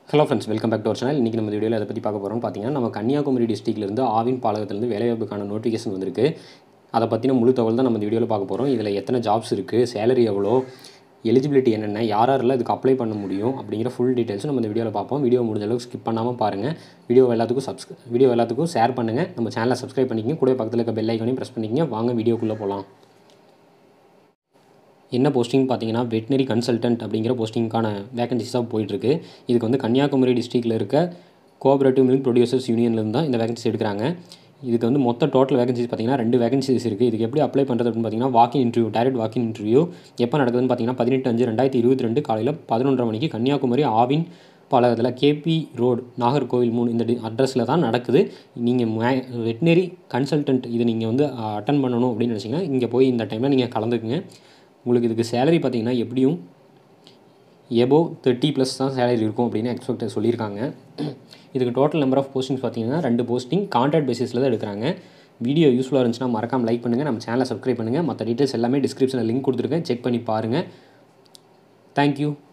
hello friends welcome back to our channel இன்றைக்கி நம்ம வீடியோவில் அதை பற்றி பார்க்க போகிறோம் பார்த்தீங்கன்னா நம்ம கன்னியாகுமரி டிஸ்ட்ரிக்ட்லேருந்து ஆவின் பாலகத்திலேருந்து வேலைவாய்ப்புக்கான நோட்டிஃபிகேஷன் வந்திருக்கு அதை பற்றின முழு தகவல் தான் நம்ம இந்த வீடியோவில் பார்க்க போகிறோம் இதில் எத்தனை ஜாப்ஸ் இருக்குது சேலரி எவ்வளோ எலிஜிபிலிட்டி என்னென்ன யார் யாரெல்லாம் இதுக்கு அப்ளை பண்ண முடியும் அப்படிங்கிற ஃபுல் டீட்டெயில்ஸ் நம்ம இந்த வீடியோவில் பார்ப்போம் வீடியோ முடிஞ்ச அளவுக்கு ஸ்கிப் பண்ணாமல் பாருங்கள் வீடியோ எல்லாத்துக்கும் சப்ஸ்க் வீடியோ எல்லாத்துக்கும் ஷேர் பண்ணுங்கள் நம்ம சேனலை சப்ஸ்கிரைப் பண்ணிக்கங்க கூட பக்கத்தில் இருக்க பெல் ஐக்கானையும் ப்ரெஸ் பண்ணிக்கங்க வாங்க வீடியோக்குள்ளே போகலாம் என்ன போஸ்டிங் பார்த்தீங்கன்னா வெட்டினரி கன்சல்டன்ட் அப்படிங்கிற போஸ்டிங்க்கான வேகன்சிஸாக போயிட்டுருக்கு இதுக்கு வந்து கன்னியாகுமரி டிஸ்ட்ரிக்டில் இருக்க கோஆபரேட்டிவ் மில்க் ப்ரொடியூசர்ஸ் யூனியன்லேருந்து தான் இந்த வேகன்சி எடுக்கிறாங்க இதுக்கு வந்து மொத்த டோட்டல் வேகன்சிஸ் பார்த்தீங்கன்னா ரெண்டு வேகன்சிஸ் இருக்குது இதுக்கு எப்படி அப்ளை பண்ணுறது அப்படின்னு பார்த்தீங்கன்னா walk in interview direct walk in interview எப்போ நடக்குதுன்னு பார்த்தீங்கன்னா பதினெட்டு அஞ்சு ரெண்டாயிரத்தி இருபத்தி ரெண்டு காலையில் பதினொன்றரை மணிக்கு கன்னியாகுமரி ஆவின் பாலகத்தில் கேபி ரோடு நாகர்கோவில் மூணு இந்த அட்ரஸில் தான் நடக்குது நீங்கள் வெட்டினரி கன்சல்டன்ட் இது நீங்கள் வந்து அட்டன் பண்ணணும் அப்படின்னு நினச்சிங்கன்னா இங்கே போய் இந்த டைமில் நீங்கள் கலந்துக்குங்க உங்களுக்கு இதுக்கு சேலரி பார்த்தீங்கன்னா எப்படியும் எபோ தேர்ட்டி ப்ளஸ் தான் சேலரி இருக்கும் அப்படின்னு எக்ஸ்பெக்ட் சொல்லியிருக்காங்க இதுக்கு டோட்டல் நம்பர் ஆஃப் போஸ்டிங்ஸ் பார்த்தீங்கன்னா ரெண்டு போஸ்டிங் கான்ட்ராக்ட் பேசிஸில் தான் எடுக்கிறாங்க வீடியோ யூஸ்ஃபுல்லாக இருந்துச்சுன்னா மறக்காம லைக் பண்ணுங்கள் நம்ம சேனலை சப்ஸ்கிரைப் பண்ணுங்கள் மற்ற டீட்டெயில்ஸ் எல்லாமே டிஸ்கிரிப்ஷனில் லிங்க் கொடுத்துருக்கேன் செக் பண்ணி பாருங்கள் தேங்க்யூ